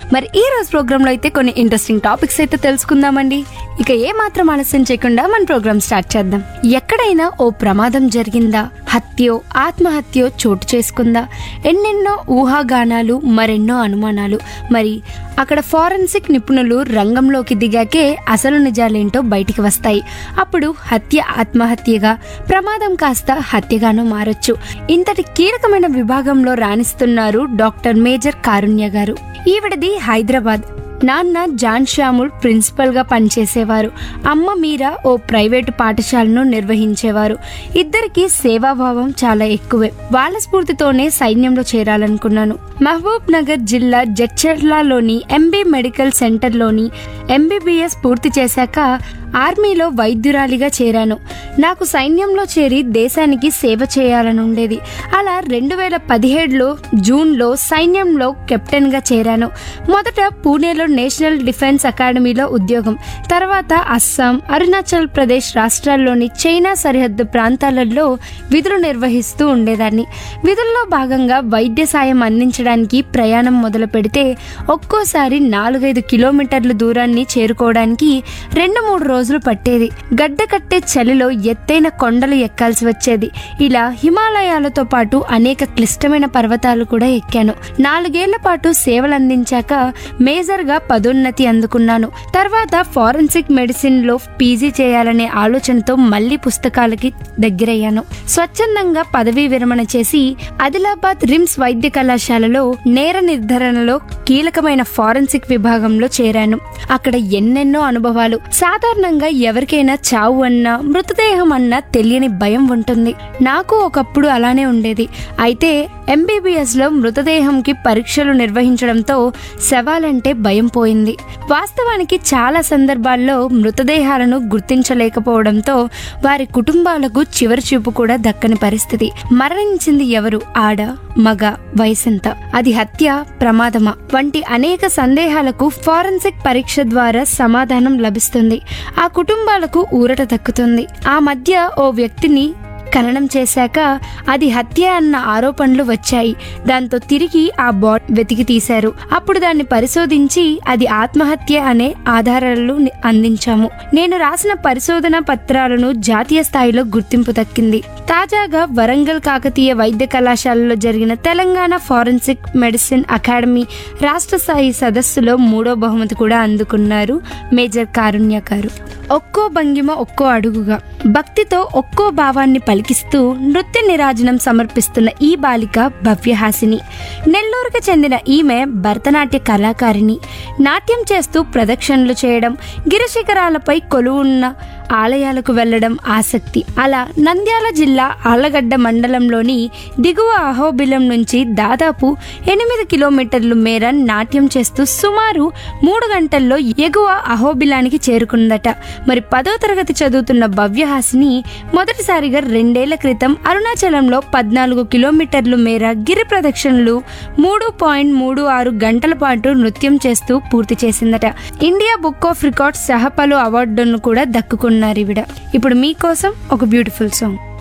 మరి ఈ రోజు ప్రోగ్రామ్ లో అయితే కొన్ని ఇంట్రెస్టింగ్ టాపిక్స్ అయితే తెలుసుకుందామండి ఇక ఏ మాత్రం ఆలస్యం చేయకుండా మన ప్రోగ్రామ్ స్టార్ట్ చేద్దాం ఎక్కడైనా ఓ ప్రమాదం జరిగిందా హత్యో ఆత్మహత్యో చోటు చేసుకుందా ఎన్నెన్నో ఊహాగానాలు మరెన్నో అనుమానాలు మరి అక్కడ ఫారెన్సిక్ నిపుణులు రంగంలోకి దిగాకే అసలు నిజాలేంటో బయటికి వస్తాయి అప్పుడు హత్య ఆత్మహత్యగా ప్రమాదం కాస్త హత్యగాను మారొచ్చు ఇంతటి కీలకమైన విభాగంలో రాణిస్తున్నారు డాక్టర్ మేజర్ కారుణ్య గారు ఈవిడది హైదరాబాద్ నాన్న జాన్ శ్యాముల్ ప్రిన్సిపల్ గా పనిచేసేవారు అమ్మ మీరా ఓ ప్రైవేటు పాఠశాలను నిర్వహించేవారు ఇద్దరికి సేవాభావం చాలా ఎక్కువే వాళ్ళ స్ఫూర్తితోనే సైన్యంలో చేరాలనుకున్నాను మహబూబ్ నగర్ జిల్లా జడ్చర్లాలోని ఎంబీ మెడికల్ సెంటర్లోని ఎంబీబీఎస్ పూర్తి చేశాక ఆర్మీలో వైద్యురాలిగా చేరాను నాకు సైన్యంలో చేరి దేశానికి సేవ చేయాలని ఉండేది అలా రెండు వేల పదిహేడులో జూన్లో సైన్యంలో కెప్టెన్గా చేరాను మొదట పూణేలో నేషనల్ డిఫెన్స్ అకాడమీలో ఉద్యోగం తర్వాత అస్సాం అరుణాచల్ ప్రదేశ్ రాష్ట్రాల్లోని చైనా సరిహద్దు ప్రాంతాలలో విధులు నిర్వహిస్తూ ఉండేదాన్ని విధుల్లో భాగంగా వైద్య సాయం అందించడానికి ప్రయాణం మొదలు పెడితే ఒక్కోసారి నాలుగైదు కిలోమీటర్ల దూరాన్ని చేరుకోవడానికి రెండు మూడు రోజులు పట్టేది గడ్డ కట్టే చలిలో ఎత్తైన కొండలు ఎక్కాల్సి వచ్చేది ఇలా హిమాలయాలతో పాటు అనేక క్లిష్టమైన పర్వతాలు కూడా ఎక్కాను నాలుగేళ్ల పాటు సేవలు అందించాక మేజర్ గా పదోన్నతి అందుకున్నాను తర్వాత ఫారెన్సిక్ మెడిసిన్ లో పీజీ చేయాలనే ఆలోచనతో మళ్ళీ పుస్తకాలకి దగ్గరయ్యాను స్వచ్ఛందంగా పదవీ విరమణ చేసి ఆదిలాబాద్ రిమ్స్ వైద్య కళాశాలలో నేర నిర్ధారణలో కీలకమైన ఫారెన్సిక్ విభాగంలో చేరాను అక్కడ ఎన్నెన్నో అనుభవాలు సాధారణంగా ఎవరికైనా చావు అన్నా మృతదేహం అన్నా తెలియని భయం ఉంటుంది నాకు ఒకప్పుడు అలానే ఉండేది అయితే ఎంబీబీఎస్ లో మృతదేహంకి పరీక్షలు నిర్వహించడంతో శవాలంటే భయం పోయింది వాస్తవానికి చాలా సందర్భాల్లో మృతదేహాలను గుర్తించలేకపోవడంతో వారి కుటుంబాలకు చివరి చూపు కూడా దక్కని పరిస్థితి మరణించింది ఎవరు ఆడ మగ వయసెంత అది హత్య ప్రమాదమా వంటి అనేక సందేహాలకు ఫారెన్సిక్ పరీక్ష ద్వారా సమాధానం లభిస్తుంది ఆ కుటుంబాలకు ఊరట దక్కుతుంది ఆ మధ్య ఓ వ్యక్తిని ఖననం చేశాక అది హత్య అన్న ఆరోపణలు వచ్చాయి దాంతో తిరిగి ఆ బాడ్ వెతికి తీశారు అప్పుడు దాన్ని పరిశోధించి అది ఆత్మహత్య అనే ఆధారాలు ని- అందించాము నేను రాసిన పరిశోధన పత్రాలను జాతీయ స్థాయిలో గుర్తింపు దక్కింది తాజాగా వరంగల్ కాకతీయ వైద్య కళాశాలలో జరిగిన తెలంగాణ ఫారెన్సిక్ మెడిసిన్ అకాడమీ రాష్ట్ర స్థాయి సదస్సులో మూడో బహుమతి కూడా అందుకున్నారు మేజర్ కారుణ్య గారు ఒక్కో భంగిమ ఒక్కో అడుగుగా భక్తితో ఒక్కో భావాన్ని పలికిస్తూ నృత్య నిరాజనం సమర్పిస్తున్న ఈ బాలిక భవ్యహాసిని నెల్లూరుకు చెందిన ఈమె భరతనాట్య కళాకారిణి నాట్యం చేస్తూ ప్రదక్షిణలు చేయడం గిరిశిఖరాలపై కొలువున్న ఆలయాలకు వెళ్లడం ఆసక్తి అలా నంద్యాల జిల్లా ఆళ్లగడ్డ మండలంలోని దిగువ అహోబిలం నుంచి దాదాపు ఎనిమిది కిలోమీటర్లు మేర నాట్యం చేస్తూ సుమారు మూడు గంటల్లో ఎగువ అహోబిలానికి చేరుకుందట మరి పదో తరగతి చదువుతున్న భవ్యహాసిని మొదటిసారిగా రెండేళ్ల క్రితం అరుణాచలంలో పద్నాలుగు కిలోమీటర్లు మేర గిరి ప్రదక్షిణలు మూడు పాయింట్ మూడు ఆరు గంటల పాటు నృత్యం చేస్తూ పూర్తి చేసిందట ఇండియా బుక్ ఆఫ్ రికార్డ్స్ సహ పలు అవార్డులను కూడా దక్కుకున్నారు ఈవిడ ఇప్పుడు మీకోసం ఒక బ్యూటిఫుల్ సాంగ్